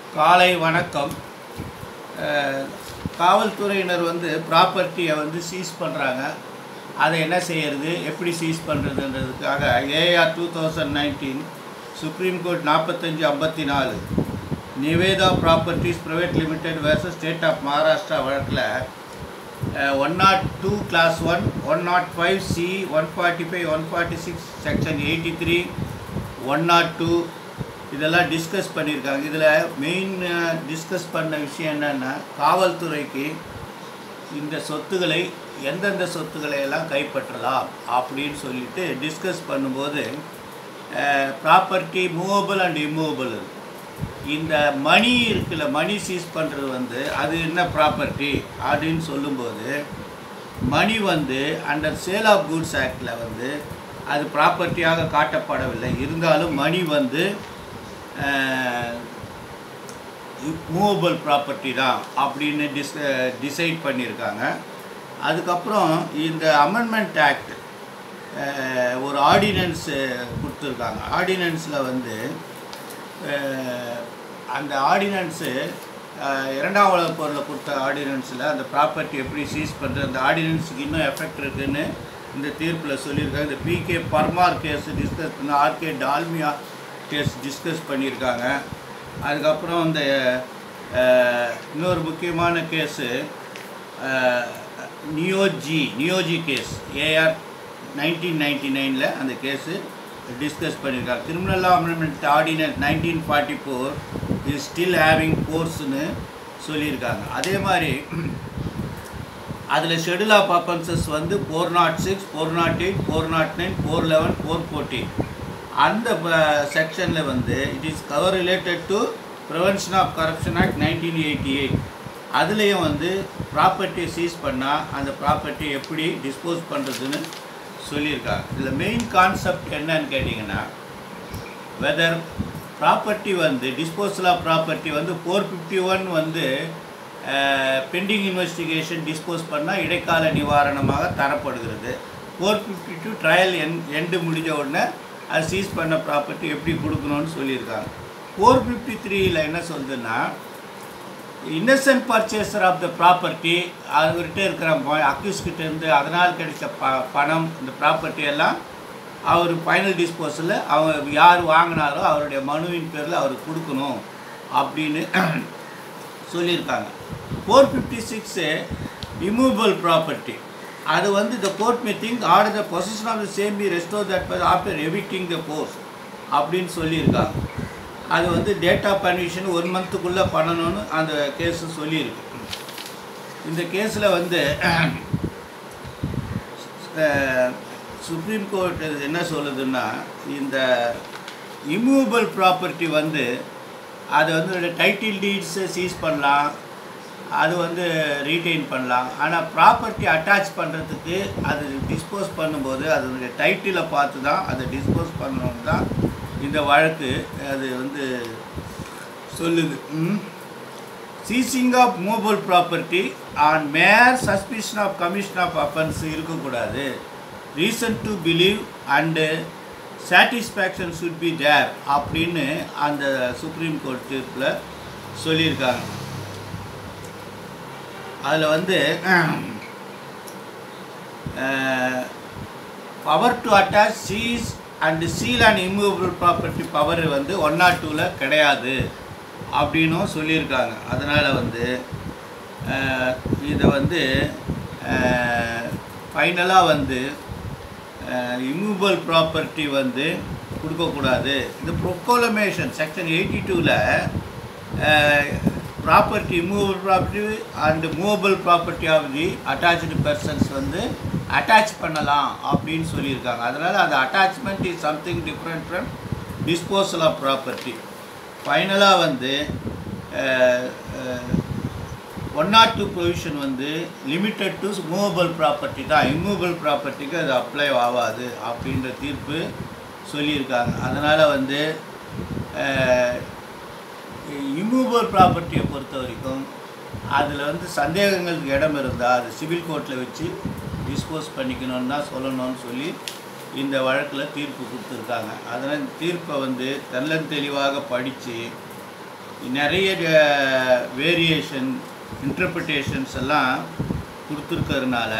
காலை வணக்கம் அஹ், காவல்துறையினர் வந்து ப்ராப்பர்ட்டியை வந்து சீஸ் பண்ணுறாங்க அதை என்ன செய்யறது எப்படி சீஸ் பண்ணுறதுன்றதுக்காக AR two thousand nineteen supreme court நாற்பத்தஞ்சு ஐம்பத்தி நாலு Niveda properties private limited versus state of Maharashtra வழக்கில் one naught two class one one naught five C one forty five one forty six section eighty three one naught two இதெல்லாம் discuss பண்ணியிருக்காங்க இதில் main discuss பண்ண விஷயம் என்னென்னா காவல்துறைக்கு இந்த சொத்துக்களை எந்தெந்த சொத்துக்களை எல்லாம் கைப்பற்றலாம் அப்படின்னு சொல்லிட்டு டிஸ்கஸ் பண்ணும்போது ப்ராப்பர்ட்டி மூவபிள் அண்ட் இம்மூவபிள் இந்த மணி இருக்குல்ல மணி சீஸ் பண்ணுறது வந்து அது என்ன ப்ராப்பர்ட்டி அப்படின்னு சொல்லும்போது மணி வந்து அண்டர் சேல் ஆஃப் குட்ஸ் ஆக்டில் வந்து அது ப்ராப்பர்ட்டியாக காட்டப்படவில்லை இருந்தாலும் மணி வந்து மூவபிள் ப்ராப்பர்ட்டி தான் அப்படின்னு டிஸ் டிசைட் பண்ணியிருக்காங்க அதுக்கப்புறம் இந்த அமெண்ட்மெண்ட் ஆக்ட் ஒரு ஆர்டினன்ஸ் கொடுத்துருக்காங்க ஆர்டினன்ஸில் வந்து அஹ், அந்த ஆர்டினன்ஸு இரண்டாம் உலக போரில் கொடுத்த ஆர்டினன்ஸில் அந்த ப்ராப்பர்ட்டி எப்படி சீஸ் பண்ணுறது அந்த ஆர்டினன்ஸுக்கு இன்னும் எஃபெக்ட் இருக்குன்னு இந்த தீர்ப்பில் சொல்லியிருக்காங்க இந்த பிகே பர்மார் கேஸ் டிஸ்கஸ் பண்ண ஆர்கே டால்மியா கேஸ் டிஸ்கஸ் பண்ணியிருக்காங்க அதுக்கப்புறம் இந்த அஹ், இன்னொரு முக்கியமான case Niyogi Niyogi case AR nineteen ninety நைனில் அந்த கேஸு டிஸ்கஸ் பண்ணியிருக்காங்க criminal amendment ordinance nineteen forty four is still having ஃபோர்ஸ்னு சொல்லியிருக்காங்க அதே மாதிரி அதில் ஷெடியூல் ஆஃப் அஃபென்சஸ் வந்து four naught six four naught eight four naught nine four eleven four fourteen அந்த செக்ஷனில் வந்து it is cover related to prevention of corruption act nineteen eighty eight அதுலேயும் வந்து ப்ராப்பர்ட்டியை சீஸ் பண்ணால் அந்த ப்ராப்பர்ட்டி எப்படி டிஸ்போஸ் பண்ணுறதுன்னு சொல்லியிருக்காங்க இதில் மெயின் கான்செப்ட் என்னன்னு கேட்டிங்கன்னா வெதர் ப்ராப்பர்ட்டி வந்து டிஸ்போசல் ஆஃப் ப்ராப்பர்ட்டி வந்து ஃபோர் ஃபிஃப்டி ஒன் வந்து பெண்டிங் இன்வெஸ்டிகேஷன் டிஸ்போஸ் பண்ணால் இடைக்கால நிவாரணமாக தரப்படுகிறது ஃபோர் ஃபிஃப்டி டூ ட்ரையல் என் எண்டு முடிஞ்ச உடனே அது சீஸ் பண்ண ப்ராப்பர்ட்டி எப்படி கொடுக்கணும்னு சொல்லியிருக்காங்க ஃபோர் ஃபிஃப்டி த்ரீயில் என்ன சொல்லுதுன்னா innocent purchaser of the property அவர்கிட்ட இருக்கிற அக்யூஸ் கிட்ட இருந்து அதனால் கிடைச்ச ப பணம் இந்த ப்ராப்பர்ட்டி எல்லாம் அவர் ஃபைனல் டிஸ்போசலில் அவங்க யார் வாங்கினாரோ அவருடைய மனுவின் பேரில் அவர் கொடுக்கணும் அப்படின்னு சொல்லியிருக்காங்க four fifty six immovable property அது வந்து the court may think order the position of the same be restore that after evicting the force அப்படின்னு சொல்லியிருக்காங்க அது வந்து டேட்டா பர்மிஷன் ஒன் மந்த்துக்குள்ளே பண்ணணும்னு அந்த கேஸு சொல்லியிருக்கு இந்த கேஸில் வந்து சுப்ரீம் கோர்ட் என்ன சொல்லுதுன்னா இந்த இம்மூவபிள் ப்ராப்பர்ட்டி வந்து அது வந்து டைட்டில் டீட்ஸை சீஸ் பண்ணலாம் அது வந்து ரீட்டைன் பண்ணலாம் ஆனால் ப்ராப்பர்ட்டி அட்டாச் பண்ணுறதுக்கு அது டிஸ்போஸ் பண்ணும்போது அதனுடைய டைட்டிலை பார்த்து தான் அதை டிஸ்போஸ் பண்ணணும்னு தான் இந்த வழக்கு அது வந்து சொல்லுது seizing of movable property on mere suspicion of commission of offence இருக்கக்கூடாது reason to believe and satisfaction should be there அப்படின்னு அந்த சுப்ரீம் கோர்ட் தீர்ப்பில் சொல்லியிருக்காங்க அதில் வந்து power to attach seize and seal and immovable property power வந்து one naught டூவில் கிடையாது அப்படின்னும் சொல்லியிருக்காங்க அதனால் வந்து அஹ், இதை வந்து ஃபைனலாக வந்து இம்மூவபிள் ப்ராப்பர்ட்டி வந்து கொடுக்கக்கூடாது இந்த ப்ரொக்கோலமேஷன் செக்ஷன் எயிட்டி டூவில் property immovable property and movable property of the attached persons வந்து அட்டாச் பண்ணலாம் அப்படின்னு சொல்லியிருக்காங்க அதனால் அந்த attachment is something different from disposal of property ஃபைனலாக வந்து ஒன் நாட் டூ ப்ரொவிஷன் வந்து லிமிட்டட் டு மூவபிள் ப்ராப்பர்ட்டி தான் இம்மூவபிள் ப்ராப்பர்ட்டிக்கு அது அப்ளை ஆகாது அப்படின்ற தீர்ப்பு சொல்லியிருக்காங்க அதனால் வந்து இம்மூவபிள் ப்ராப்பர்ட்டியை பொறுத்த வரைக்கும் அதில் வந்து சந்தேகங்களுக்கு இடம் இருந்தால் அது சிவில் கோர்ட்டில் வச்சு டிஸ்போஸ் பண்ணிக்கணும்னு தான் சொல்லணும்னு சொல்லி இந்த வழக்கில் தீர்ப்பு கொடுத்துருக்காங்க அதனால் இந்த தீர்ப்பை வந்து தெள்ளன் தெளிவாக படித்து நிறைய வேரியேஷன் இன்டர்பிரிட்டேஷன்ஸ் எல்லாம் கொடுத்துருக்கறதுனால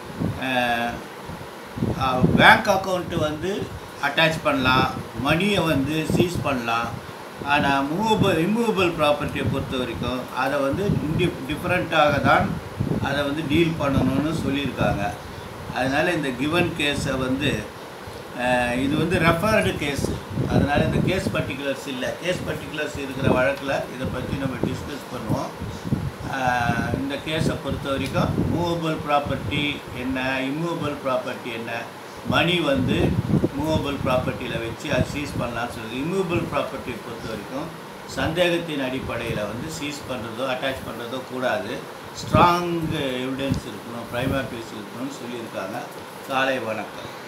பேங்க் அக்கௌண்ட்டு வந்து அட்டாச் பண்ணலாம் மணியை வந்து சீஸ் பண்ணலாம் ஆனால் மூவபிள் இம்மூவபிள் ப்ராப்பர்ட்டியை பொறுத்த வரைக்கும் அதை வந்து இண்டி டிஃப்ரெண்ட்டாக தான் அதை வந்து டீல் பண்ணணும்னு சொல்லியிருக்காங்க அதனால் இந்த கிவன் கேஸை வந்து அஹ், இது வந்து ரெஃபர்டு கேஸு அதனால் இந்த கேஸ் பர்டிகுலர்ஸ் இல்லை கேஸ் பர்டிகுலர்ஸ் இருக்கிற வழக்கில் இதை பற்றி நம்ம டிஸ்கஸ் பண்ணுவோம் அஹ், இந்த கேஸை பொறுத்த வரைக்கும் மூவபிள் ப்ராப்பர்ட்டி என்ன இம்மூவபிள் ப்ராப்பர்ட்டி என்ன மணி வந்து மூவபிள் ப்ராப்பர்ட்டியில் வச்சு அது சீஸ் பண்ணலாம்னு சொல்லுது இம்மூவபிள் ப்ராப்பர்ட்டியை பொறுத்த வரைக்கும் சந்தேகத்தின் அடிப்படையில் வந்து சீஸ் பண்ணுறதோ அட்டாச் பண்ணுறதோ கூடாது ஸ்ட்ராங் எவிடன்ஸ் இருக்கணும் ப்ரைமரி பேஸ் இருக்கணும்னு சொல்லியிருக்காங்க காலை வணக்கம்